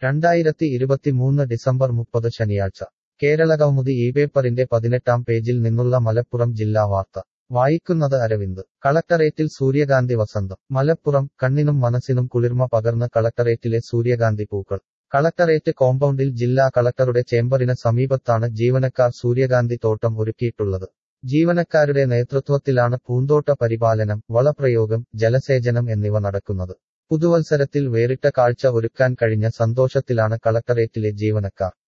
രണ്ടായിരത്തി ഇരുപത്തിമൂന്ന് ഡിസംബർ മുപ്പത് ശനിയാഴ്ച കേരളകൗമുദി ഈ പേപ്പറിന്റെ പതിനെട്ടാം പേജിൽ നിന്നുള്ള മലപ്പുറം ജില്ലാ വാർത്ത വായിക്കുന്നത് അരവിന്ദ് കളക്ടറേറ്റിൽ സൂര്യകാന്തി വസന്തം മലപ്പുറം കണ്ണിനും മനസ്സിനും കുളിർമ പകർന്ന് കളക്ടറേറ്റിലെ സൂര്യകാന്തി പൂക്കൾ കളക്ടറേറ്റ് കോമ്പൗണ്ടിൽ ജില്ലാ കളക്ടറുടെ ചേംബറിന് സമീപത്താണ് ജീവനക്കാർ സൂര്യകാന്തി തോട്ടം ഒരുക്കിയിട്ടുള്ളത് ജീവനക്കാരുടെ നേതൃത്വത്തിലാണ് പൂന്തോട്ട പരിപാലനം വളപ്രയോഗം ജലസേചനം എന്നിവ നടക്കുന്നത് പുതുവത്സരത്തിൽ വേറിട്ട കാഴ്ച ഒരുക്കാൻ കഴിഞ്ഞ സന്തോഷത്തിലാണ് കളക്ടറേറ്റിലെ ജീവനക്കാർ